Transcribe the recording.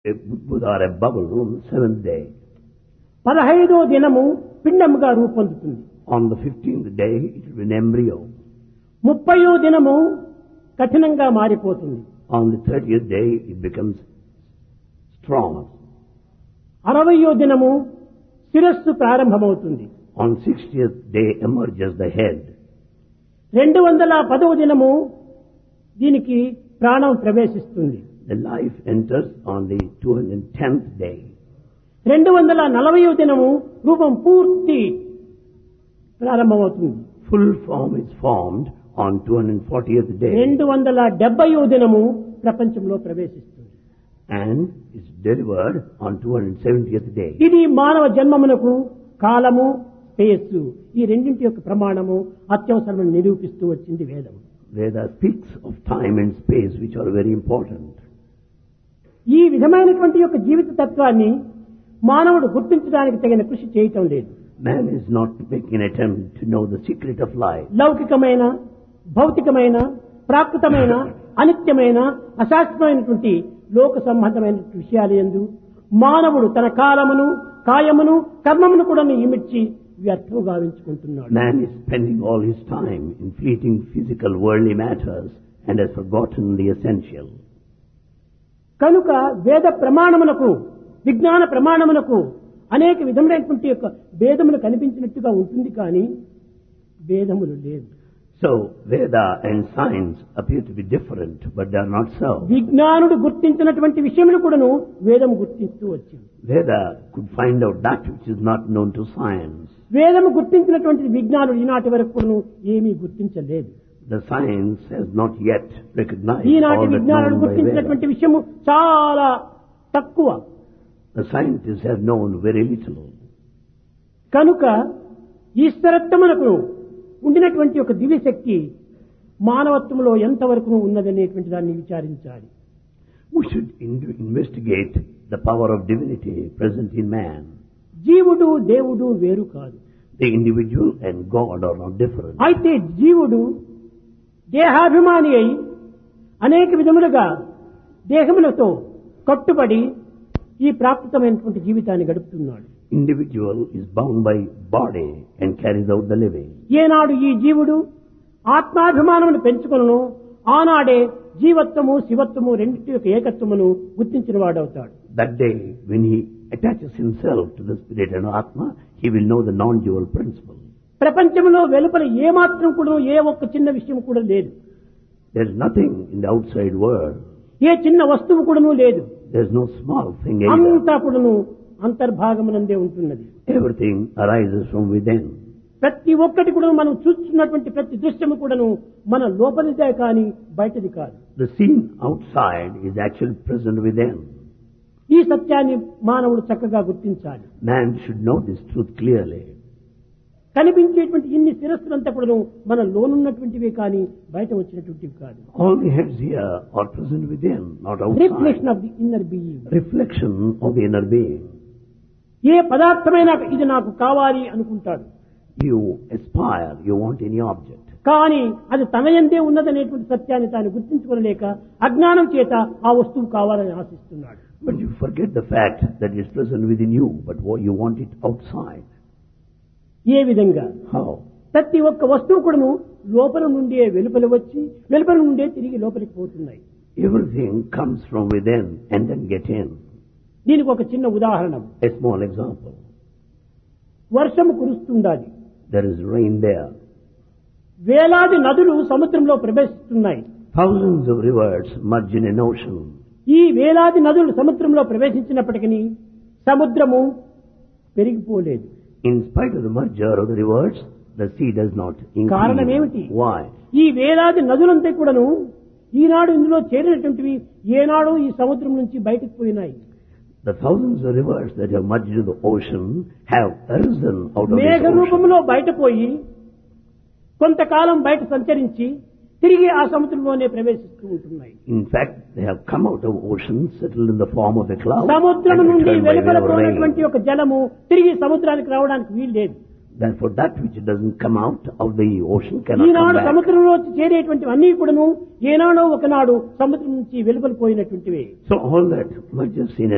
a Buddha or a bubble on the seventh day. పదహైదో దినము పిండముగా రూపొందుతుంది On the fifteenth day, it will be an embryo. ముప్పయో దినము కఠినంగా మారిపోతుంది On the thirtieth day, it becomes strong. అరవయో దినము శిరస్సు ప్రారంభమవుతుంది On sixtieth day emerges the head. రెండు వందల పదవ దినము దీనికి ప్రాణం ప్రవేశిస్తుంది The life enters on the 210th day. రెండు వందల నలభైవ దినము రూపం పూర్తి ప్రారంభమవుతుంది Full form is formed on 240th day రెండు వందల డెబ్బయో దినము ప్రపంచంలో ప్రవేశిస్తుంది and is delivered on 270th day. ఇది మానవ జన్మమునకు కాలము స్పేస్ ఈ రెండింటి యొక్క ప్రమాణము అత్యవసరమని నిరూపిస్తూ వచ్చింది వేదము Veda speaks of time and space which are very important. ఈ విధమైనటువంటి యొక్క జీవిత తత్వాన్ని మానవుడు గుర్తించడానికి తగిన కృషి చేయటం లేదు Man is not making an attempt to know the secret of life. లౌకికమైన భౌతికమైన ప్రాకృతమైన అనిత్యమైన అశాశ్వతమైనటువంటి లోక సంబంధమైనటువంటి విషయాలు ఎందు మానవుడు తన కాలమును కాయమును కర్మమును కూడా ఇమిడ్చి వ్యర్థం గావించుకుంటున్నాడు Man is spending all his time in fleeting physical worldly matters and has forgotten the essential. కనుక వేద ప్రమాణమునకు విజ్ఞాన ప్రమాణమునకు అనేక విధములైనటువంటి యొక్క భేదములు కనిపించినట్టుగా ఉంటుంది కానీ భేదములు లేదు So Veda and science appear to be different, but they are not so. విజ్ఞానుడు గుర్తించినటువంటి విషయములు కూడాను వేదము గుర్తిస్తూ వచ్చింది Veda could find out that which is not known to science. వేదము గుర్తించినటువంటి విజ్ఞానుడు ఈనాటి వరకు కూడాను ఏమీ గుర్తించలేదు The science has not yet recognized ఈనాటి all that విజ్ఞానుడు known by గుర్తించినటువంటి Veda. విషయము చాలా తక్కువ The scientists have known very little. కనుక ఈశ్వరత్వమునకు ఉండినటువంటి ఒక దివ్యశక్తి మానవత్వంలో ఎంతవరకు ఉన్నదనేటువంటి దాన్ని విచారించాలి We should in- investigate the power of divinity present in man. జీవుడు దేవుడు వేరు కాదు The individual and God are not different. అయితే జీవుడు దేహాభిమాని అయి అనేక విధములుగా దేహములతో కట్టుబడి ఈ ప్రాకృతమైనటువంటి జీవితాన్ని గడుపుతున్నాడు Individual is bound by body and carries out the living. ఏనాడు ఈ జీవుడు ఆత్మాభిమానమును పెంచుకొను ఆనాడే జీవత్వము శివత్వము రెండింటి యొక్క ఏకత్వమును గుర్తించిన వాడవుతాడు That day, when he attaches himself to the spirit and Atma, he will know the non-dual principle. ప్రపంచంలో వెలుపల ఏమాత్రం కూడా ఏ ఒక్క చిన్న విషయం కూడా లేదు There is nothing in the outside world. ఏ చిన్న వస్తువు కూడాను లేదు There is no small thing either. అంతా కూడాను అంతర్భాగమునందే ఉంటున్నది Everything arises from within. ప్రతి ఒక్కటి కూడా మనం చూస్తున్నటువంటి ప్రతి దృశ్యము కూడాను మన లోపలిదే కానీ బయటది కాదు The scene outside is actually present within. ఈ సత్యాన్ని మానవుడు చక్కగా గుర్తించాలి Man should know this truth clearly. కనిపించేటువంటి ఇన్ని శిరస్సులంతా కూడాను మన లోనున్నటువంటివే కానీ బయట వచ్చినటువంటివి కాదు All the heads here are present within, not reflection outside. Of the inner being Reflection of the inner being. ఏ పదార్థమైనా ఇది నాకు కావాలి అనుకుంటాడు You aspire, you want any object. కానీ అది తన ఎందే ఉన్నదనేటువంటి సత్యాన్ని తాను గుర్తించుకోలేక అజ్ఞానం చేత ఆ వస్తువు కావాలని ఆశిస్తున్నాడు But you forget the fact that it's present within you, but what you want it outside. ఏ విధంగా How? ప్రతి ఒక్క వస్తువు కూడాను లోపల నుండే వెలుపల వచ్చి వెలుపల నుండే తిరిగి లోపలికి పోతున్నాయి Everything comes from within and then get in. దీనికి ఒక చిన్న ఉదాహరణ A small example. వర్షము కురుస్తుండాలి There is rain there. వేలాది నదులు సముద్రంలో ప్రవేశిస్తున్నాయి Thousands of rivers merge in an ocean. ఈ వేలాది నదులు సముద్రంలో ప్రవేశించినప్పటికీ సముద్రము పెరిగిపోలేదు In spite of the merger of the rivers, the sea does not కారణం ఏమిటి? increase. Why? ఈ వేలాది నదులంతా కూడాను ఈనాడు ఇందులో చేరినటువంటివి ఏనాడు ఈ సముద్రం నుంచి బయటకు పోయినాయి The thousands of rivers that have merged into the ocean have arisen out of మేఘ this ocean. రూపంలో బయటపోయి కొంతకాలం బయట సంచరించి తిరిగి ఆ సముద్రంలోనే ప్రవేశిస్తూ ఉంటున్నాయి In fact, they have come out of ocean, settled in the form of a cloud, సముద్రం and నుండి returned by way of వెలుపలపోయినటువంటి rain. ఒక జలము తిరిగి సముద్రానికి రావడానికి వీలు లేదు Therefore, that which doesn't come out of the ocean cannot come Eenadu back. సముద్రంలో చేరేటువంటి అన్ని కూడాను ఏనాడో ఒకనాడు సముద్రం నుంచి వెలుపలిపోయినటువంటివి So all that merges in